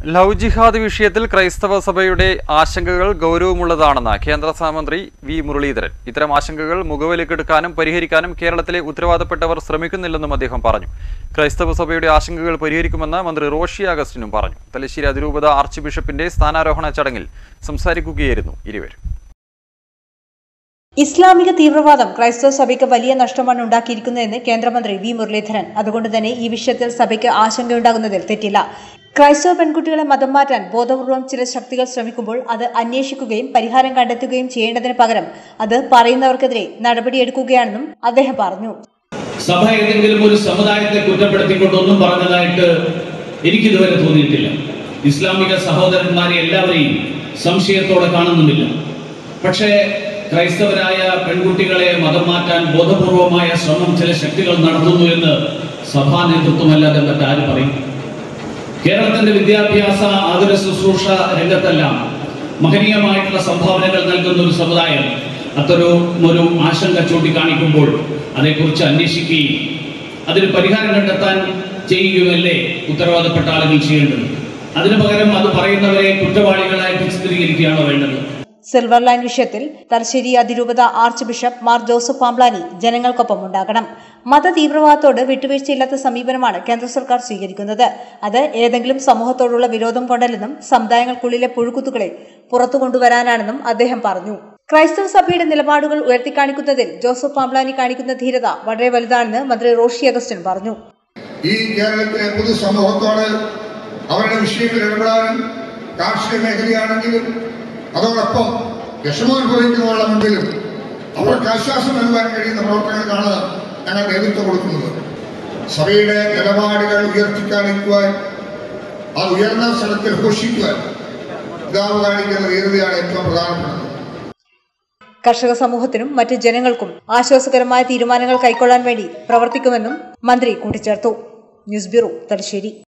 love ജിഹാദ് വിഷയത്തിൽ ക്രൈസ്തവ സഭയുടെ ആശങ്കകൾ ഗൗരവമുള്ളതാണെന്ന് കേന്ദ്ര സഹമന്ത്രി വി മുരളീധരൻ ഇത്തരം ആശങ്കകൾ മുഖവിലേക്കെടുക്കാനും പരിഹരിക്കാനും കേരളത്തിലെ ഉത്തരവാദപ്പെട്ടവർ ശ്രമിക്കുന്നില്ലെന്നും അദ്ദേഹം പറഞ്ഞു ക്രൈസ്തവ സഭയുടെ ആശങ്കകൾ പരിഹരിക്കുമെന്ന് മന്ത്രി റോഷി അഗസ്റ്റിനും പറഞ്ഞു തലശ്ശേരി അതിരൂപത ആർച്ച് ബിഷപ്പിന്റെ സ്ഥാനാരോഹണ ചടങ്ങിൽ സംസാരിക്കുകയായിരുന്നു ഇരുവരും ഇസ്ലാമിക തീവ്രവാദം ക്രൈസ്തവ സഭയ്ക്ക് വലിയ നഷ്ടമാണ് ഉണ്ടാക്കിയിരിക്കുന്നതെന്ന് കേന്ദ്രമന്ത്രി വി മുരളീധരൻ അതുകൊണ്ട് തന്നെ ഈ വിഷയത്തിൽ സഭയ്ക്ക് ആശങ്കയുണ്ടാകുന്നതിൽ തെറ്റില്ല ക്രൈസ്തവ പെൺകുട്ടികളെ മതം മാറ്റാൻ ബോധപൂർവം ചില ശക്തികൾ ശ്രമിക്കുമ്പോൾ അത് അന്വേഷിക്കുകയും പരിഹാരം കണ്ടെത്തുകയും ചെയ്യേണ്ടതിന് പകരം അത് പറയുന്നവർക്കെതിരെ നടപടിയെടുക്കുകയാണെന്നും അദ്ദേഹം പറഞ്ഞു സഭ ഏതെങ്കിലും ഒരു സമുദായത്തെ കുറ്റപ്പെടുത്തിക്കൊണ്ടൊന്നും പറഞ്ഞതായിട്ട് എനിക്കിതുവരെ തോന്നിയിട്ടില്ല ഇസ്ലാമിക സഹോദരന്മാരെ എല്ലാവരെയും സംശയത്തോടെ കാണുന്നുമില്ല പക്ഷേ ക്രൈസ്തവരായ പെൺകുട്ടികളെ മതം മാറ്റാൻ ബോധപൂർവമായ ശ്രമം ചില ശക്തികൾ നടത്തുന്നു എന്ന് സഭാ നേതൃത്വമല്ലാതെ മറ്റാര് പറയും കേരളത്തിന്റെ വിദ്യാഭ്യാസ ആതുര ശുശ്രൂഷ രംഗത്തെല്ലാം മഹനീയമായിട്ടുള്ള സംഭാവനകൾ നൽകുന്ന ഒരു സമുദായം അത്തരം ഒരു ആശങ്ക ചൂണ്ടിക്കാണിക്കുമ്പോൾ അതേക്കുറിച്ച് അന്വേഷിക്കുകയും അതിന് പരിഹാരം കണ്ടെത്താൻ ചെയ്യുകയല്ലേ ഉത്തരവാദപ്പെട്ട ആളുകൾ ചെയ്യേണ്ടത് അതിനു പകരം അത് പറയുന്നവരെ കുറ്റവാളികളായിട്ട് ചിത്രീകരിക്കുകയാണോ വേണ്ടത് സിൽവർ ലൈൻ വിഷയത്തിൽ തലശ്ശേരി അതിരൂപത ആർച്ച് ബിഷപ്പ് മാർ ജോസഫ് പാംബ്ലാനി ജനങ്ങൾക്കൊപ്പം ഉണ്ടാകണം മത തീവ്രവാദത്തോട് വിട്ടുവീഴ്ചയില്ലാത്ത സമീപനമാണ് കേന്ദ്ര സർക്കാർ സ്വീകരിക്കുന്നത് അത് ഏതെങ്കിലും സമൂഹത്തോടുള്ള വിരോധം കൊണ്ടല്ലെന്നും സമുദായങ്ങൾക്കുള്ളിലെ പുഴുക്കുത്തുകളെ പുറത്തു കൊണ്ടുവരാനാണെന്നും അദ്ദേഹം പറഞ്ഞു ക്രൈസ്തവ സഭയുടെ നിലപാടുകൾ ഉയർത്തിക്കാണിക്കുന്നതിൽ ജോസഫ് പാംബ്ലാനി കാണിക്കുന്ന ധീരത വളരെ വലുതാണെന്ന് മന്ത്രി റോഷി അഗസ്റ്റിൻ പറഞ്ഞു ഈ കേരളത്തിലെ പൊതുസമൂഹത്തോട് അവരുടെ വിഷയത്തിൽ ഇടപെടാനും കാർഷിക മേഖലയാണെങ്കിലും അതോടൊപ്പം വിഷമമനുഭവിക്കുന്നവരുടെ മുമ്പിലും അവർക്ക് ആശ്വാസം നൽകാൻ കഴിയുന്ന പ്രവർത്തനങ്ങൾക്കാണ് ഞങ്ങൾ നേതൃത്വം കൊടുക്കുന്നത് സഭയുടെ നിലപാടുകൾ ഉയർത്തിക്കാണിക്കുവാൻ അത് ഉയർന്ന സ്ഥലത്തിൽ ഘോഷിക്കുവാൻ പിതാവ് കാണിക്കുന്ന ധീരതയാണ് ഏറ്റവും പ്രധാനപ്പെട്ടത് കർഷക സമൂഹത്തിനും മറ്റ് ജനങ്ങൾക്കും ആശ്വാസകരമായ തീരുമാനങ്ങൾ കൈക്കൊള്ളാൻ വേണ്ടി പ്രവർത്തിക്കുമെന്നും മന്ത്രി കൂട്ടിച്ചേർത്തു ന്യൂസ് ബ്യൂറോ തലശ്ശേരി